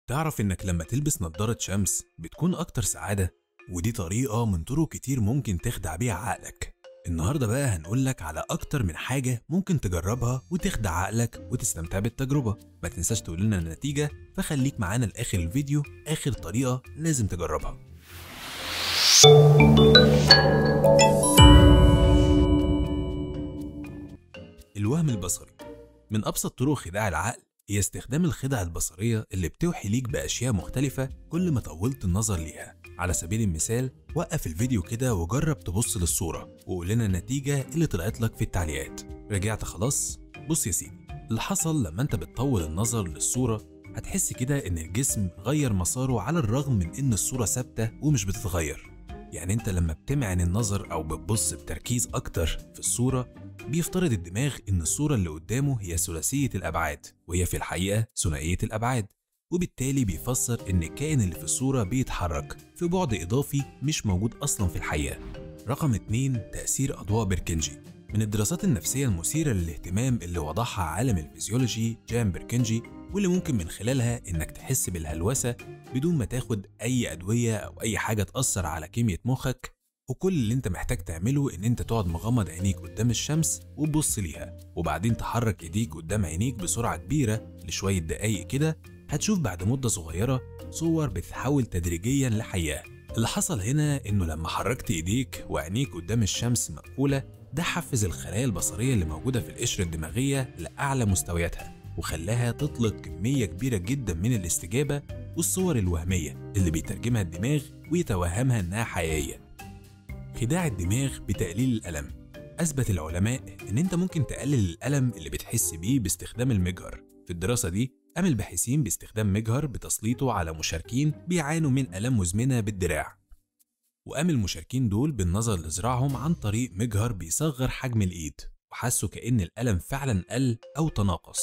تعرف إنك لما تلبس نظارة شمس بتكون أكتر سعادة ودي طريقة من طرق كتير ممكن تخدع بيها عقلك النهاردة بقى هنقولك على أكتر من حاجة ممكن تجربها وتخدع عقلك وتستمتع بالتجربة ما تنساش تقول لنا النتيجة فخليك معانا لآخر الفيديو آخر طريقة لازم تجربها الوهم البصري من أبسط طرق خداع العقل هي استخدام الخدع البصرية اللي بتوحي ليك بأشياء مختلفة كل ما طولت النظر ليها على سبيل المثال وقف الفيديو كده وجرب تبص للصورة وقول لنا النتيجة اللي طلعت لك في التعليقات رجعت خلاص بص يا سيدي اللي حصل لما انت بتطول النظر للصورة هتحس كده ان الجسم غير مساره على الرغم من ان الصورة ثابتة ومش بتتغير يعني انت لما بتمعن النظر او بتبص بتركيز اكتر في الصورة بيفترض الدماغ ان الصورة اللي قدامه هي ثلاثية الابعاد وهي في الحقيقة ثنائية الابعاد وبالتالي بيفسر ان الكائن اللي في الصورة بيتحرك في بعد اضافي مش موجود اصلا في الحقيقة رقم 2 تأثير اضواء بيركنجي من الدراسات النفسية المثيرة للاهتمام اللي وضعها عالم الفيزيولوجي جان بيركنجي واللي ممكن من خلالها انك تحس بالهلوسة بدون ما تاخد اي ادوية او اي حاجة تأثر على كيمياء مخك وكل اللي انت محتاج تعمله ان انت تقعد مغمض عينيك قدام الشمس وتبص ليها وبعدين تحرك ايديك قدام عينيك بسرعة كبيرة لشوية دقايق كده هتشوف بعد مدة صغيرة صور بتتحول تدريجيا لحقيقة اللي حصل هنا انه لما حركت ايديك وعينيك قدام الشمس مقفولة ده حفز الخلايا البصرية اللي موجودة في القشرة الدماغية لأعلى مستوياتها وخلاها تطلق كمية كبيرة جدا من الاستجابة والصور الوهمية اللي بيترجمها الدماغ ويتوهمها إنها حقيقية. خداع الدماغ بتقليل الألم أثبت العلماء إن أنت ممكن تقلل الألم اللي بتحس بيه باستخدام المجهر. في الدراسة دي قام الباحثين باستخدام مجهر بتسليطه على مشاركين بيعانوا من آلام مزمنة بالدراع. وقام المشاركين دول بالنظر لذراعهم عن طريق مجهر بيصغر حجم الإيد وحسوا كأن الألم فعلا قل أو تناقص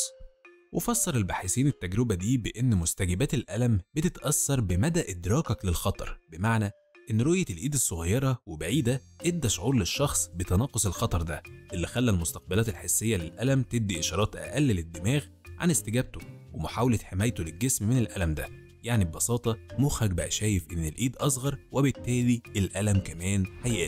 وفسر الباحثين التجربة دي بأن مستجيبات الألم بتتأثر بمدى إدراكك للخطر بمعنى إن رؤية الإيد الصغيرة وبعيدة إدى شعور للشخص بتناقص الخطر ده اللي خلى المستقبلات الحسية للألم تدي إشارات أقل للدماغ عن استجابته ومحاولة حمايته للجسم من الألم ده يعني ببساطة مخك بقى شايف إن الإيد أصغر وبالتالي الألم كمان هيقل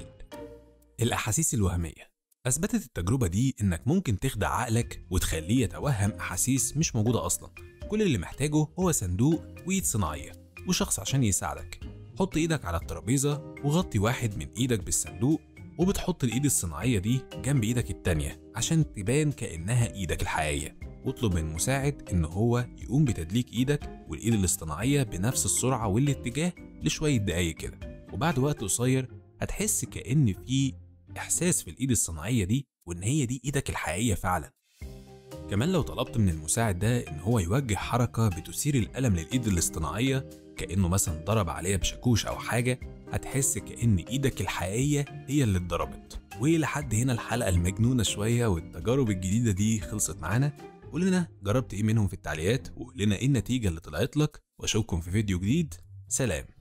الأحاسيس الوهمية أثبتت التجربة دي إنك ممكن تخدع عقلك وتخليه يتوهم أحاسيس مش موجودة أصلا كل اللي محتاجه هو صندوق وإيد صناعية وشخص عشان يساعدك حط إيدك على الترابيزة وغطي واحد من إيدك بالصندوق وبتحط الإيد الصناعية دي جنب إيدك التانية عشان تبان كأنها إيدك الحقيقية واطلب من مساعد إن هو يقوم بتدليك إيدك والإيد الاصطناعية بنفس السرعة والاتجاه لشوية دقايق كده وبعد وقت قصير هتحس كأن في إحساس في الإيد الصناعية دي وإن هي دي إيدك الحقيقية فعلا كمان لو طلبت من المساعد ده إن هو يوجه حركة بتثير الألم للإيد الاصطناعية كأنه مثلا ضرب عليها بشاكوش أو حاجة هتحس كأن إيدك الحقيقية هي اللي اتضربت ولحد هنا الحلقة المجنونة شوية والتجارب الجديدة دي خلصت معانا قول لنا جربت إيه منهم في التعليقات وقول لنا إيه النتيجة اللي طلعت لك وأشوفكم في فيديو جديد سلام